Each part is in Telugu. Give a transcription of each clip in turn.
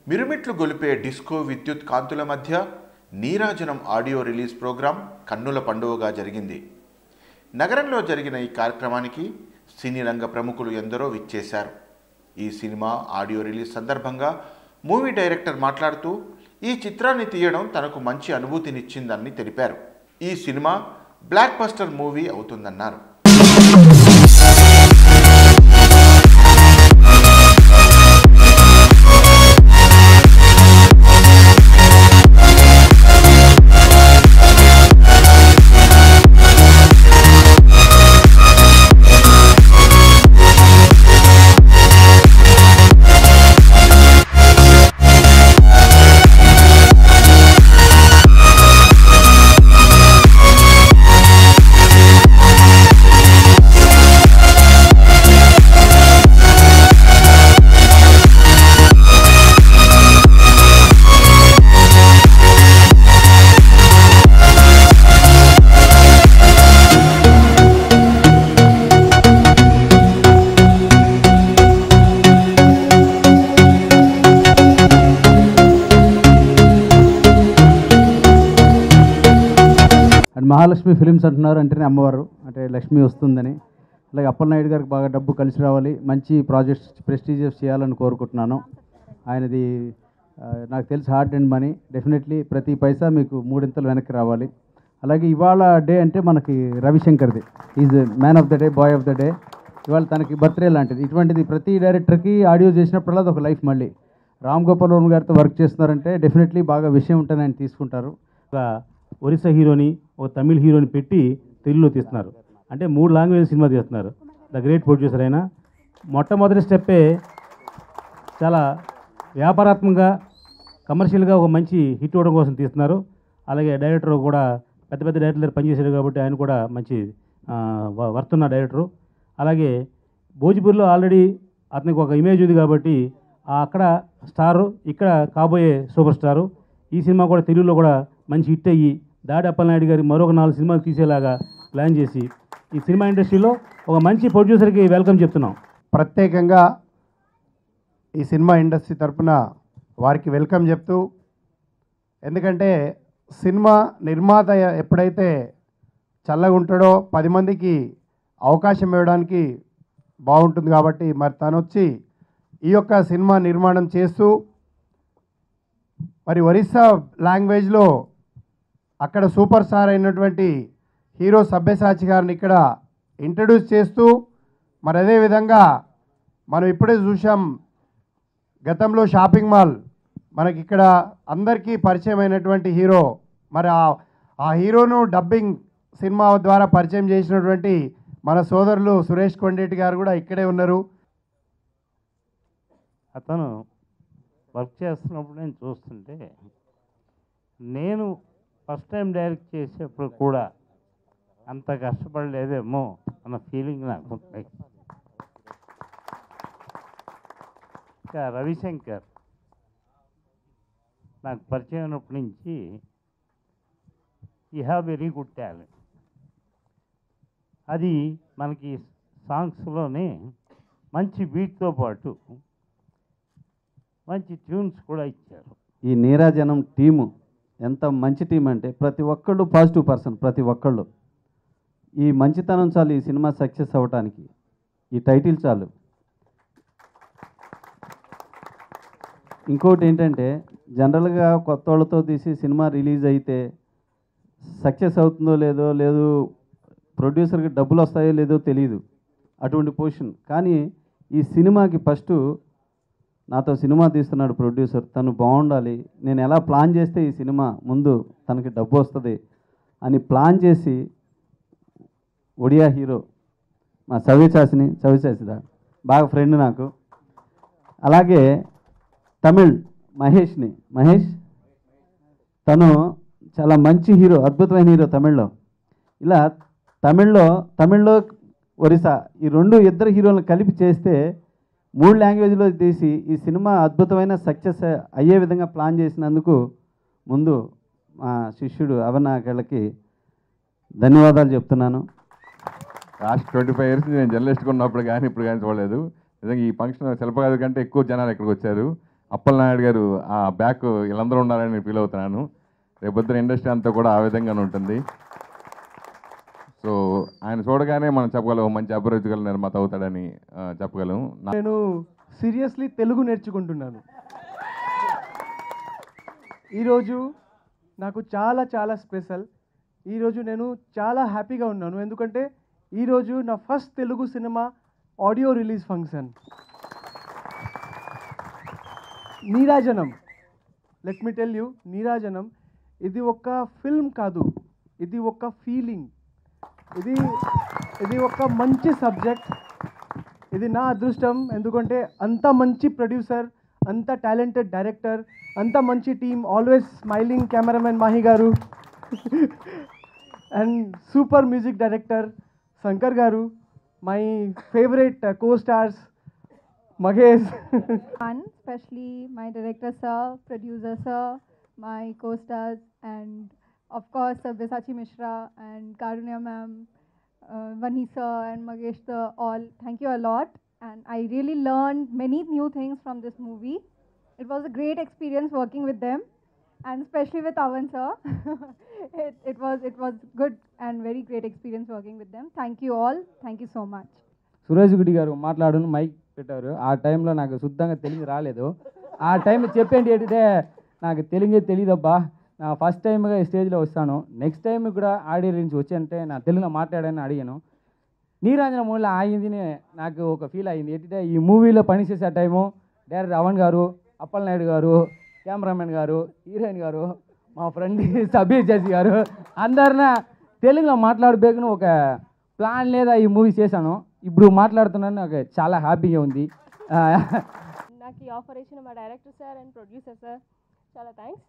మిరుమిట్లు గొలిపే డిస్కో విద్యుత్ కాంతుల మధ్య నీరాజనం ఆడియో రిలీజ్ ప్రోగ్రాం కన్నుల పండువగా జరిగింది నగరంలో జరిగిన ఈ కార్యక్రమానికి సినీ రంగ ప్రముఖులు ఎందరో విచ్చేశారు ఈ సినిమా ఆడియో రిలీజ్ సందర్భంగా మూవీ డైరెక్టర్ మాట్లాడుతూ ఈ చిత్రాన్ని తీయడం తనకు మంచి అనుభూతినిచ్చిందని తెలిపారు ఈ సినిమా బ్లాక్ బస్టర్ మూవీ అవుతుందన్నారు అండ్ మహాలక్ష్మి ఫిలిమ్స్ అంటున్నారు అంటేనే అమ్మవారు అంటే లక్ష్మి వస్తుందని అలాగే అప్పలనాయుడు గారికి బాగా డబ్బు కలిసి రావాలి మంచి ప్రాజెక్ట్స్ ప్రెస్టీజియస్ చేయాలని కోరుకుంటున్నాను ఆయనది ఆ, నాకు తెలిసి హార్డ్ అండ్ మనీ డెఫినెట్లీ ప్రతి పైసా మీకు మూడింతలు వెనక్కి రావాలి అలాగే ఇవాళ డే అంటే మనకి రవిశంకర్ది is man of the day boy of the day ఇవాళ తనకి బర్త్డే లాంటిది ఇటువంటిది ప్రతి డైరెక్టర్కి ఆడియో చేసినప్పుడల్లా అది ఒక లైఫ్ మళ్ళీ రామ్ గోపాల్ వర్మ గారితో వర్క్ చేస్తున్నారంటే డెఫినెట్లీ బాగా విషయం ఉంటుందని ఆయన తీసుకుంటారు ఒక ఒరిస్సా హీరోని ఒక తమిళ్ హీరోని పెట్టి తెలుగులో తీస్తున్నారు అంటే మూడు లాంగ్వేజ్ సినిమా తీస్తున్నారు ద గ్రేట్ ప్రొడ్యూసర్ అయినా మొట్టమొదటి స్టెప్పే చాలా వ్యాపారాత్మకంగా కమర్షియల్గా ఒక మంచి హిట్ ఇవ్వడం కోసం తీస్తున్నారు అలాగే డైరెక్టర్ కూడా పెద్ద పెద్ద డైరెక్టర్ దగ్గర పనిచేశాడు కాబట్టి ఆయన కూడా మంచి ఆ, వ- వర్తున్న డైరెక్టరు అలాగే భోజ్పూర్లో ఆల్రెడీ అతనికి ఒక ఇమేజ్ ఉంది కాబట్టి ఆ అక్కడ స్టారు ఇక్కడ కాబోయే సూపర్ స్టారు ఈ సినిమా కూడా తెలుగులో కూడా మంచి హిట్ అయ్యి దాడి అప్పలనాయుడు గారి మరొక నాలుగు సినిమాలు తీసేలాగా ప్లాన్ చేసి ఈ సినిమా ఇండస్ట్రీలో ఒక మంచి ప్రొడ్యూసర్కి వెల్కమ్ చెప్తున్నాం ప్రత్యేకంగా ఈ సినిమా ఇండస్ట్రీ తరపున వారికి వెల్కమ్ చెప్తూ ఎందుకంటే సినిమా నిర్మాత ఎ- ఎప్పుడైతే చల్లగా ఉంటాడో పది మందికి అవకాశం ఇవ్వడానికి బాగుంటుంది కాబట్టి మరి తను వచ్చి ఈ యొక్క సినిమా నిర్మాణం చేస్తూ మరి ఒరిస్సా లాంగ్వేజ్లో అక్కడ సూపర్ స్టార్ అయినటువంటి హీరో సభ్యసాచి గారిని ఇక్కడ ఇంట్రడ్యూస్ చేస్తూ మరి అదేవిధంగా మనం ఇప్పుడే చూసాం గతంలో షాపింగ్ మాల్ మనకి ఇక్కడ అందరికీ పరిచయం అయినటువంటి హీరో మరి ఆ ఆ హీరోను డబ్బింగ్ సినిమా ద్వారా పరిచయం చేసినటువంటి మన సోదరులు సురేష్ కొండేటి గారు కూడా ఇక్కడే ఉన్నారు అతను వర్క్ చేస్తున్నప్పుడు నేను చూస్తుంటే నేను ఫస్ట్ టైం డైరెక్ట్ చేసేప్పుడు కూడా అంత కష్టపడలేదేమో అన్న ఫీలింగ్ నాకు ఉంది ఇంకా రవిశంకర్ నాకు పరిచయం అయినప్పటి నుంచి ఈ హ్యావ్ వెరీ గుడ్ టాలెంట్ అది మనకి సాంగ్స్లోనే మంచి బీట్తో పాటు మంచి ట్యూన్స్ కూడా ఇచ్చారు ఈ నీరాజనం టీము ఎంత మంచి టీం అంటే ప్రతి ఒక్కళ్ళు పాజిటివ్ పర్సన్ ప్రతి ఒక్కళ్ళు ఈ మంచితనం చాలు ఈ సినిమా సక్సెస్ అవ్వటానికి ఈ టైటిల్ చాలు ఇంకోటి ఏంటంటే జనరల్గా కొత్త వాళ్ళతో తీసి సినిమా రిలీజ్ అయితే సక్సెస్ అవుతుందో లేదో లేదు ప్రొడ్యూసర్కి డబ్బులు వస్తాయో లేదో తెలియదు అటువంటి పొజిషన్ కానీ ఈ సినిమాకి ఫస్ట్ నాతో సినిమా తీస్తున్నాడు ప్రొడ్యూసర్ తను బాగుండాలి నేను ఎలా ప్లాన్ చేస్తే ఈ సినిమా ముందు తనకి డబ్బు వస్తుంది అని ప్లాన్ చేసి ఒడియా హీరో మా సవ్యచాసిని సవ్యచాసిదా బాగా ఫ్రెండ్ నాకు అలాగే తమిళ్ మహేష్ని మహేష్ తను చాలా మంచి హీరో అద్భుతమైన హీరో తమిళ్లో ఇలా తమిళ్లో తమిళ్లో ఒరిస్సా ఈ రెండు ఇద్దరు హీరోలను కలిపి చేస్తే మూడు లాంగ్వేజ్లో తీసి ఈ సినిమా అద్భుతమైన సక్సెస్ అయ్యే విధంగా ప్లాన్ చేసినందుకు ముందు మా శిష్యుడు అవనాకెళ్ళకి ధన్యవాదాలు చెప్తున్నాను లాస్ట్ ట్వంటీ ఫైవ్ ఇయర్స్ నేను జర్నలిస్ట్గా ఉన్నప్పుడు కానీ ఇప్పుడు కానీ చూడలేదు నిజంగా ఈ ఫంక్షన్ శిల్పగారి కంటే ఎక్కువ జనాలు ఇక్కడికి వచ్చారు అప్పలనాయుడు గారు ఆ బ్యాక్ వీళ్ళందరూ ఉన్నారని నేను ఫీల్ అవుతున్నాను రేపొద్దున ఇండస్ట్రీ అంతా కూడా ఆ విధంగానే ఉంటుంది సో ఆయన చూడగానే మనం చెప్పగలం "ఓ మంచి అభిరుచి గల నిర్మాత అవుతాడని ఆ, చెప్పగలం నా- నేను సీరియస్లీ తెలుగు నేర్చుకుంటున్నాను ఈరోజు నాకు చాలా చాలా స్పెషల్ ఈరోజు నేను చాలా హ్యాపీగా ఉన్నాను ఎందుకంటే ఈరోజు నా first Telugu cinema audio release function Neerajanam let me tell you Neerajanam ఇది ఒక ఫిల్మ్ కాదు ఇది ఒక ఫీలింగ్ ఇది ఇది ఒక మంచి సబ్జెక్ట్ ఇది నా అదృష్టం ఎందుకంటే అంత మంచి ప్రొడ్యూసర్ అంత టాలెంటెడ్ డైరెక్టర్ అంత మంచి team always smiling cameraman Mahi garu and super music director Shankar garu my favourite co stars Magesh fun, especially my director sir, producer sir, my co-stars, and of course Sabyasachi Mishra and Karunya ma'am, uh, Vani sir and Magesh sir, all. Thank you a lot, and I really learned many new things from this movie. It was a great experience working with them, and especially with Avan sir. it, it was it was good and very great experience working with them. Thank you all. Thank you so much. Suresh Gudi garu మాట్లాడును mic పెట్టారు ఆ టైంలో నాకు శుద్ధంగా తెలుగు రాలేదు ఆ టైం చెప్పేంటి ఏంటంటే నాకు తెలుగే తెలియదబ్బా నా ఫస్ట్ టైంగా ఈ స్టేజ్లో వస్తాను నెక్స్ట్ టైం కూడా ఆడియో నుంచి వచ్చానంటే నా తెలుగులో మాట్లాడాలని అడిగాను నీరాంజన మూవీలో ఆగింది నాకు ఒక ఫీల్ అయింది ఏంటంటే ఈ మూవీలో పనిచేసే టైము డైరెక్టర్ అవన్ గారు అప్పలనాయుడు గారు కెమెరామెన్ గారు హీరోయిన్ గారు మా ఫ్రెండ్ సబీర్ జడ్జి గారు అందరిన తెలుగులో మాట్లాడబేకును ఒక ప్లాన్ లేదా ఈ మూవీ చేశాను ఇప్పుడు మాట్లాడుతున్నాను నాకు చాలా హ్యాపీగా ఉంది ఆ, నాకు ఈ ఆఫర్ ఇచ్చిన మా director sir and producer sir చాలా thanks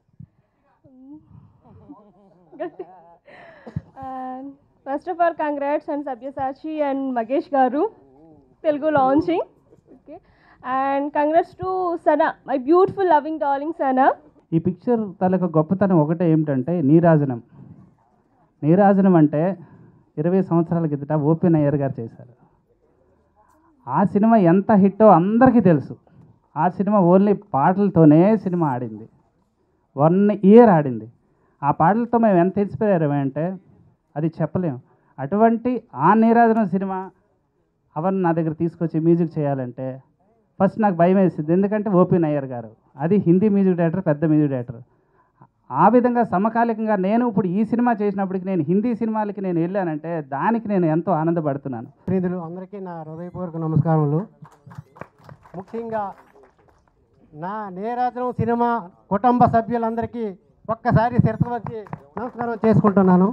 and first of all congrats and Sabyasachi and Magesh garu Telugu launching okay and congrats to Sana my beautiful loving darling Sana ఈ పిక్చర్ తాలూకా గొప్పతనం ఒకటే ఏమిటంటే నీరాజనం నీరాజనం అంటే ఇరవై సంవత్సరాల కిందట ఓపెన్ అయ్యర్ గారు చేశారు ఆ సినిమా ఎంత హిట్టో అందరికీ తెలుసు ఆ సినిమా ఓన్లీ పాటలతోనే సినిమా ఆడింది వన్ ఇయర్ ఆడింది ఆ పాటలతో మేము ఎంత ఇన్స్పైర్ అయ్యామంటే అది చెప్పలేం అటువంటి ఆ నీరాజనం సినిమా అవన్నీ నా దగ్గర తీసుకొచ్చి మ్యూజిక్ చేయాలంటే ఫస్ట్ నాకు భయం వేసింది ఎందుకంటే ఓపెన్ అయ్యర్ గారు అది హిందీ మ్యూజిక్ డైరెక్టర్ పెద్ద మ్యూజిక్ డైరెక్టర్ ఆ విధంగా సమకాలికంగా నేను ఇప్పుడు ఈ సినిమా చేసినప్పటికి నేను హిందీ సినిమాలకి నేను వెళ్ళానంటే దానికి నేను ఎంతో ఆనందపడుతున్నాను ప్రతినిధులు అందరికీ నా హృదయపూర్వక నమస్కారములు ముఖ్యంగా నా నేరాజనం సినిమా కుటుంబ సభ్యులందరికీ ఒక్కసారి శిరస వచ్చి నమస్కారం చేసుకుంటున్నాను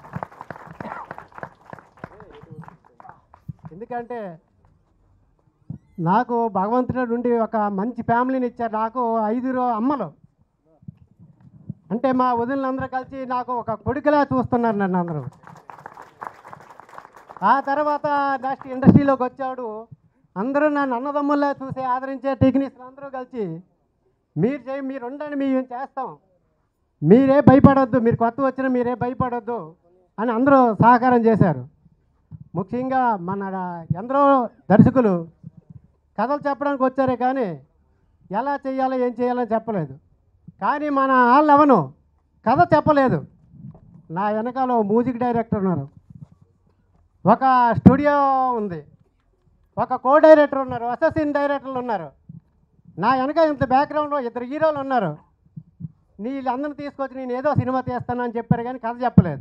ఎందుకంటే నాకు భగవంతుడి నుండి ఒక మంచి ఫ్యామిలీని ఇచ్చారు నాకు ఐదుగురు అమ్మలు అంటే మా వదినలందరూ కలిసి నాకు ఒక కొడుకులా చూస్తున్నారు నన్ను అందరూ ఆ తర్వాత నెక్స్ట్ ఇండస్ట్రీలోకి వచ్చాడు అందరూ నన్ను అన్నదమ్ముల్లా చూసి ఆదరించే టెక్నీషియన్ అందరూ కలిసి మీరు చేయి మీరు ఉండండి మేము చేస్తాం మీరే భయపడొద్దు మీరు కొత్త వచ్చినా మీరే భయపడొద్దు అని అందరూ సహకారం చేశారు ముఖ్యంగా మన ఎందరో దర్శకులు కథలు చెప్పడానికి వచ్చారే కానీ ఎలా చేయాలో ఏం చేయాలో చెప్పలేదు కానీ మన వాళ్ళెవను కథ చెప్పలేదు నా వెనకాల ఓ మ్యూజిక్ డైరెక్టర్ ఉన్నారు ఒక స్టూడియో ఉంది ఒక కో డైరెక్టర్ ఉన్నారు అసోసియేట్ డైరెక్టర్లు ఉన్నారు నా వెనక ఇంత బ్యాక్గ్రౌండ్లో ఇద్దరు హీరోలు ఉన్నారు వీళ్ళందరిని తీసుకొచ్చి నేను ఏదో సినిమా తీస్తానని చెప్పారు కానీ కథ చెప్పలేదు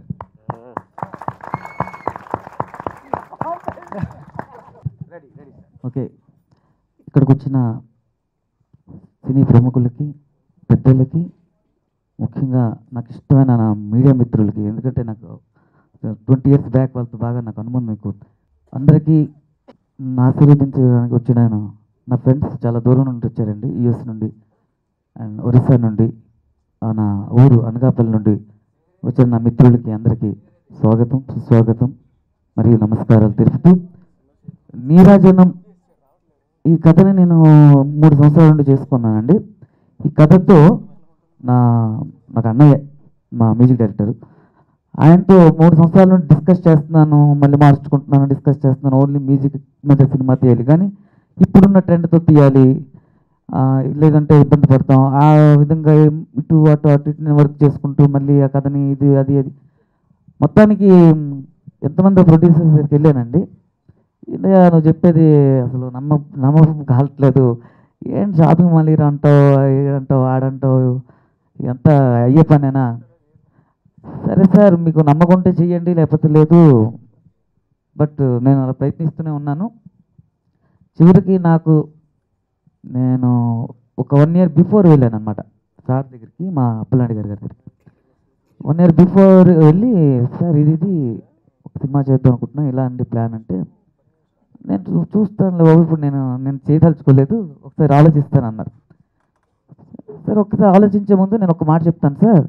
ఓకే ఇక్కడికి వచ్చిన సినీ ప్రముఖులకి పెద్దలకి ముఖ్యంగా నాకు ఇష్టమైన నా మీడియా మిత్రులకి ఎందుకంటే నాకు ట్వంటీ ఇయర్స్ బ్యాక్ వాళ్ళతో బాగా నాకు అనుబంధం ఎక్కువ అందరికీ నా ఆశీర్వదించడానికి వచ్చిన నా ఫ్రెండ్స్ చాలా దూరం నుండి వచ్చారండి యుఎస్ నుండి అండ్ ఒరిస్సా నుండి ఆ నా ఊరు అనకాపల్లి నుండి వచ్చిన నా మిత్రులకి అందరికీ స్వాగతం సుస్వాగతం మరియు నమస్కారాలు తెలుపుతూ నీరాజనం ఈ కథని నేను మూడు సంవత్సరాల నుండి చేసుకున్నానండి ఈ కథతో నా నాకు అన్నయ్య మా మ్యూజిక్ డైరెక్టర్ ఆయనతో మూడు సంవత్సరాల నుండి డిస్కస్ చేస్తున్నాను మళ్ళీ మార్చుకుంటున్నాను డిస్కస్ చేస్తున్నాను ఓన్లీ మ్యూజిక్ మీద సినిమా తీయాలి కానీ ఇప్పుడున్న ట్రెండ్తో తీయాలి ఆ, లేదంటే ఇబ్బంది పడతాం ఆ విధంగా ఏం ఇటు అటు అటు ఇటు వర్క్ చేసుకుంటూ మళ్ళీ ఆ కథని ఇది అది అది మొత్తానికి మ్, ఎంతమంది ప్రొడ్యూసర్స్ దగ్గరికి వెళ్ళానండి ఇలా నువ్వు చెప్పేది అసలు నమ్మ నమ్మకం కావట్లేదు ఏం షాపింగ్ మాల్ ఈడ అంటావు ఏడంటావు ఆడంటావు ఎంత అయ్యే పనేనా సరే సార్ మీకు నమ్మకం ఉంటే చెయ్యండి లేకపోతే లేదు బట్ నేను అలా ప్రయత్నిస్తూనే ఉన్నాను చివరికి నాకు నేను ఒక వన్ ఇయర్ బిఫోర్ వెళ్ళాను అనమాట సార్ దగ్గరికి మా అప్పలాంటి గారి దగ్గరికి వన్ ఇయర్ బిఫోర్ వెళ్ళి సార్ ఇది ఇది ఒక సినిమా చేద్దాం అనుకుంటున్నా ఇలా అండి ప్లాన్ అంటే నేను చూ- చూస్తాను బాబు ఇప్పుడు నేను నేను చేయదలుచుకోలేదు ఒకసారి ఆలోచిస్తాను అన్నారు సార్ ఒకసారి ఆలోచించే ముందు నేను ఒక మాట చెప్తాను సార్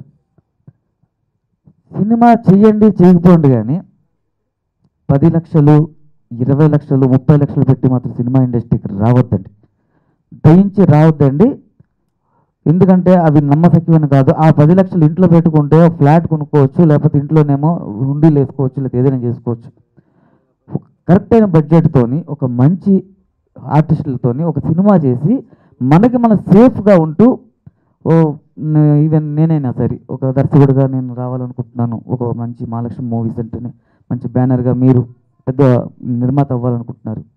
సినిమా చెయ్యండి చేయకపోండి కానీ పది లక్షలు ఇరవై లక్షలు ముప్పై లక్షలు పెట్టి మాత్రం సినిమా ఇండస్ట్రీకి రావద్దండి దయించి రావద్దండి ఎందుకంటే అవి నమ్మశక్యమైన కాదు ఆ పది లక్షలు ఇంట్లో పెట్టుకుంటే ఒక ఫ్లాట్ కొనుక్కోవచ్చు లేకపోతే ఇంట్లోనేమో హుండీలు వేసుకోవచ్చు లేకపోతే ఏదైనా చేసుకోవచ్చు కరెక్ట్ అయిన బడ్జెట్తోని ఒక మంచి ఆర్టిస్టులతోని ఒక సినిమా చేసి మనకి మనం సేఫ్గా ఉంటూ ఓ ఈవెన్ నేనైనా సరే ఒక దర్శకుడిగా నేను రావాలనుకుంటున్నాను ఒక మంచి మహాలక్ష్మి మూవీస్ అంటేనే మంచి బ్యానర్గా మీరు పెద్ద నిర్మాత అవ్వాలనుకుంటున్నారు